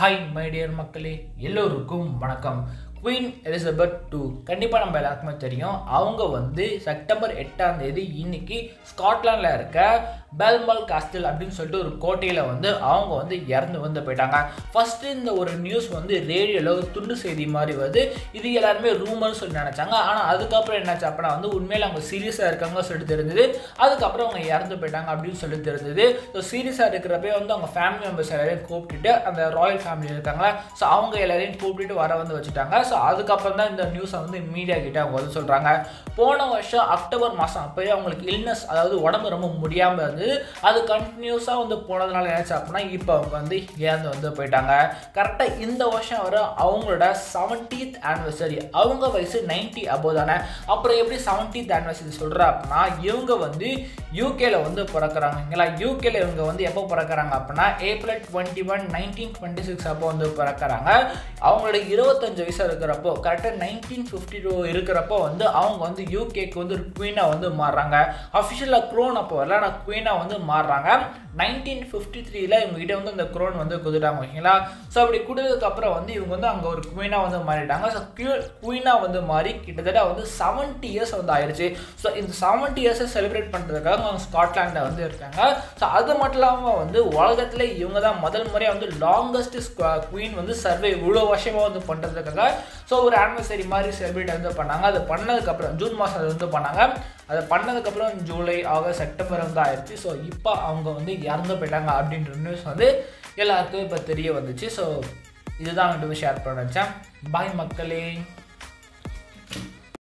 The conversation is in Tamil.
ஹாய் மை டியர் மக்களே எல்லோருக்கும் வணக்கம் குவீன் எலிசபெத் டூ கண்டிப்பாக நம்ம எல்லாருக்குமே தெரியும் அவங்க வந்து செப்டம்பர் எட்டாம் தேதி இன்னைக்கு ஸ்காட்லாண்டில் இருக்க பெல்மல் காஸ்டில் அப்படின்னு சொல்லிட்டு ஒரு கோட்டையில் வந்து அவங்க வந்து இறந்து வந்து போயிட்டாங்க ஃபஸ்ட்டு இந்த ஒரு நியூஸ் வந்து ரேடியோவில் ஒரு துண்டு செய்தி மாதிரி வருது இது எல்லாருமே ரூமர்னு சொல்லி நினச்சாங்க ஆனால் அதுக்கப்புறம் என்னாச்சு அப்படின்னா வந்து உண்மையில் அவங்க சீரியஸாக இருக்காங்க சொல்லிட்டு தெரிஞ்சது அதுக்கப்புறம் அவங்க இறந்து போயிட்டாங்க அப்படின்னு சொல்லி தெரிஞ்சது ஸோ சீரியஸாக இருக்கிறப்பே வந்து அவங்க ஃபேமிலி மெம்பர்ஸ் எல்லாரையும் கூப்பிட்டுட்டு அந்த ராயல் ஃபேமிலி இருக்காங்களா ஸோ அவங்க எல்லாரையும் கூப்பிட்டுட்டு வர வந்து வச்சுட்டாங்க ஸோ அதுக்கப்புறம் தான் இந்த நியூஸை வந்து மீடியா கிட்ட அவங்க வந்து சொல்கிறாங்க போன வருஷம் அக்டோபர் மாதம் அப்போயே அவங்களுக்கு இல்னஸ் அதாவது உடம்பு ரொம்ப முடியாமல் இருந்தது அது கண்டினியூஸாக வந்து போனதுனால என்னாச்சு அப்படின்னா இப்போ அவங்க வந்து இறந்து வந்து போயிட்டாங்க கரெக்டாக இந்த வருஷம் வர அவங்களோட செவன்டீத் ஆனிவர்சரி அவங்க வயசு நைன்ட்டி அபோவ் தானே அப்புறம் எப்படி செவன்டீத் ஆனிவர்சரி சொல்கிறா அப்படின்னா இவங்க வந்து யூகேல வந்து பிறக்கிறாங்களா யூகேல இவங்க வந்து எப்போ பிறக்கிறாங்க அப்படின்னா April twenty one nineteen twenty six அப்போ வந்து பிறக்கிறாங்க அவங்களோட இருபத்தஞ்சு வயசு இருக்கிறப்போ கரெக்டாக நைன்டீன் ஃபிஃப்டி டூ இருக்கிறப்போ வந்து அவங்க வந்து யூகேக்கு வந்து ஒரு குவீனாக வந்து மாறுறாங்க அஃபிஷியலாக க்ரோன் அப்போ வரல ஆனால் குவீனாக வந்து மாறுறாங்க நைன்டீன் ஃபிஃப்டி த்ரீல இவங்ககிட்ட வந்து அந்த க்ரோன் வந்து கொடுத்துட்டாங்க ஓகேங்களா ஸோ அப்படி கொடுத்ததுக்கப்புறம் வந்து இவங்க வந்து அங்கே ஒரு குவீனாக வந்து மாறிட்டாங்க ஸோ குவீனாக வந்து மாறி கிட்டத்தட்ட வந்து செவன்ட்டி இயர்ஸ் வந்து ஆயிடுச்சு ஸோ இந்த செவன்ட்டி இயர்ஸை செலிப்ரேட் பண்ணுறதுக்காக அவங்க ஸ்காட்லாண்டில் வந்து இருக்காங்க ஸோ அது மட்டும் இல்லாமல் வந்து உலகத்தில் இவங்க தான் முதல் முறையாக வந்து லாங்கஸ்ட் குவீன் வந்து சர்வே இவ்வளோ வருஷமாக வந்து பண்ணுறதுக்காக ஸோ ஒரு ஆனிவர்சரி மாதிரி செலிப்ரேட் வந்து பண்ணாங்க அது பண்ணதுக்கப்புறம் ஜூன் மாதம் அது வந்து பண்ணாங்க அதை பண்ணதுக்கப்புறம் ஜூலை ஆகஸ்ட் செப்டம்பர் வந்து ஆயிடுச்சு ஸோ இப்போ அவங்க வந்து இறந்து போயிட்டாங்க அப்படின்ற நியூஸ் வந்து எல்லாருக்கும் இப்போ தெரிய வந்துச்சு ஸோ இதுதான் வந்து ஷேர் பண்ண வச்சேன் பாய் மக்களே